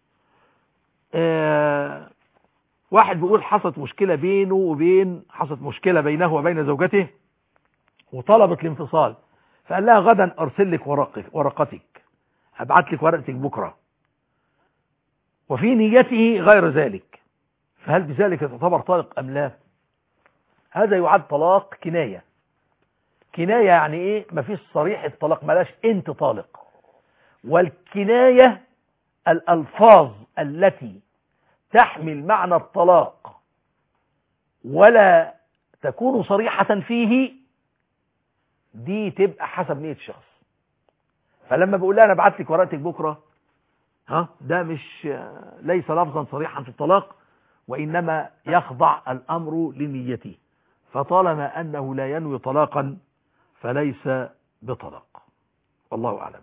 أه واحد بيقول حصلت مشكلة بينه وبين حصلت مشكلة بينه وبين زوجته وطلبت الانفصال فقال لها غدا أرسل لك ورقك ورقتك هبعت لك ورقتك بكرة وفي نيته غير ذلك فهل بذلك تعتبر طالق أم لا هذا يعد طلاق كناية كناية يعني ايه مفيش صريح الطلاق ملاش انت طالق والكناية الألفاظ التي تحمل معنى الطلاق ولا تكون صريحة فيه دي تبقى حسب نية الشخص فلما بقول لها انا بعت لك ورقتك بكره ها ده مش ليس لفظا صريحا في الطلاق وانما يخضع الامر لنيته فطالما انه لا ينوي طلاقا فليس بطلاق والله اعلم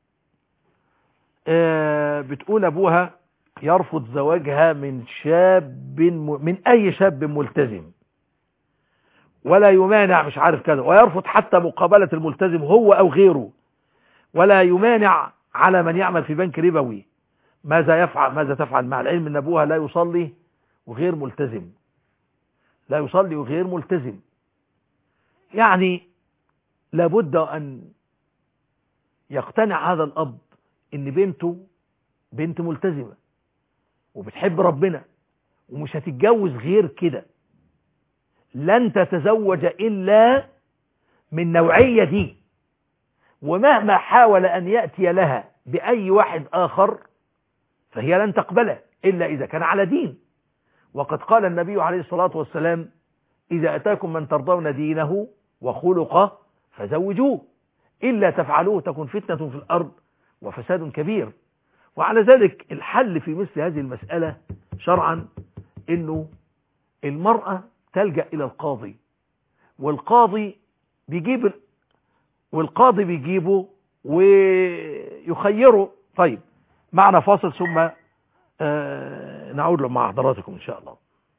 آه بتقول ابوها يرفض زواجها من شاب م... من اي شاب ملتزم ولا يمانع مش عارف كذا ويرفض حتى مقابلة الملتزم هو او غيره ولا يمانع على من يعمل في بنك ربوي ماذا يفعل ماذا تفعل مع العلم ان ابوها لا يصلي وغير ملتزم لا يصلي وغير ملتزم يعني لابد ان يقتنع هذا الاب ان بنته بنت ملتزمة وبتحب ربنا ومش هتتجوز غير كده لن تتزوج الا من نوعية دي ومهما حاول ان يأتي لها باي واحد اخر فهي لن تقبله الا اذا كان على دين وقد قال النبي عليه الصلاة والسلام اذا اتاكم من ترضون دينه وخلقه فزوجوه الا تفعلوه تكون فتنة في الارض وفساد كبير وعلى ذلك الحل في مثل هذه المسألة شرعا انه المرأة تلجأ الى القاضي والقاضي بيجيب والقاضي بيجيبه ويخيره طيب معنا فاصل ثم آه نعود مع حضراتكم ان شاء الله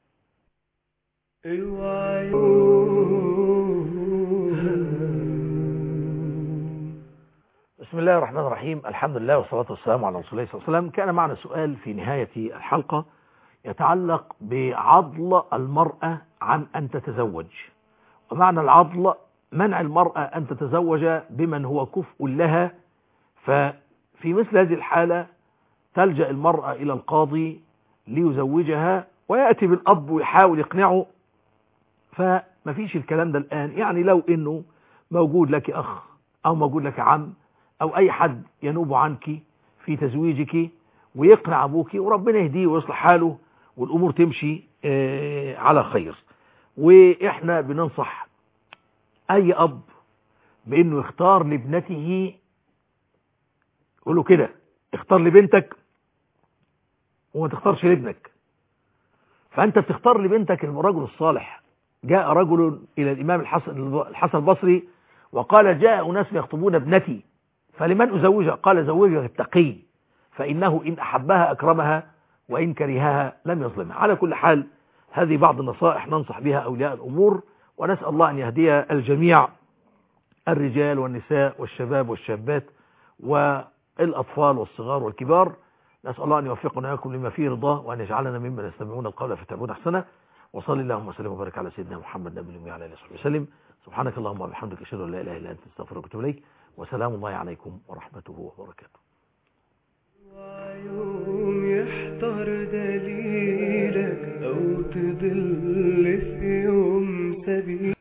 بسم الله الرحمن الرحيم الحمد لله والصلاة والسلام على رسول الله صلى الله عليه وسلم كان معنا سؤال في نهاية الحلقة يتعلق بعضل المرأة عن أن تتزوج ومعنى العضل منع المرأة أن تتزوج بمن هو كفء لها ففي مثل هذه الحالة تلجأ المرأة إلى القاضي ليزوجها ويأتي بالأب ويحاول يقنعه فما فيش الكلام ده الآن يعني لو إنه موجود لك أخ أو موجود لك عم أو أي حد ينوب عنك في تزويجك ويقنع أبوك وربنا يهديه ويصلح حاله والأمور تمشي على خير وإحنا بننصح أي أب بأنه يختار لابنته قوله كده اختار لبنتك وما تختارش لابنك فأنت بتختار لبنتك الرجل الصالح جاء رجل إلى الإمام الحسن الحسن البصري وقال جاء أناس يخطبون ابنتي فلمن أزوجها قال زوجها التقي فإنه إن أحبها أكرمها وإن كرهها لم يظلمها على كل حال هذه بعض النصائح ننصح بها أولياء الأمور ونسأل الله أن يهدي الجميع الرجال والنساء والشباب والشابات والأطفال والصغار والكبار نسأل الله أن يوفقنا وإياكم لما فيه رضاه وأن يجعلنا ممن يستمعون القول فيتبعون أحسنه وصلي اللهم وسلم وبارك على سيدنا محمد نبي الأمي على آله وصحبه وسلم سبحانك اللهم وبحمدك أشهد أن لا إله إلا أنت أستغفرك وأتوب إليك وسلام الله عليكم ورحمته وبركاته يوم يحضر دليلك أو تضل في يوم سبيل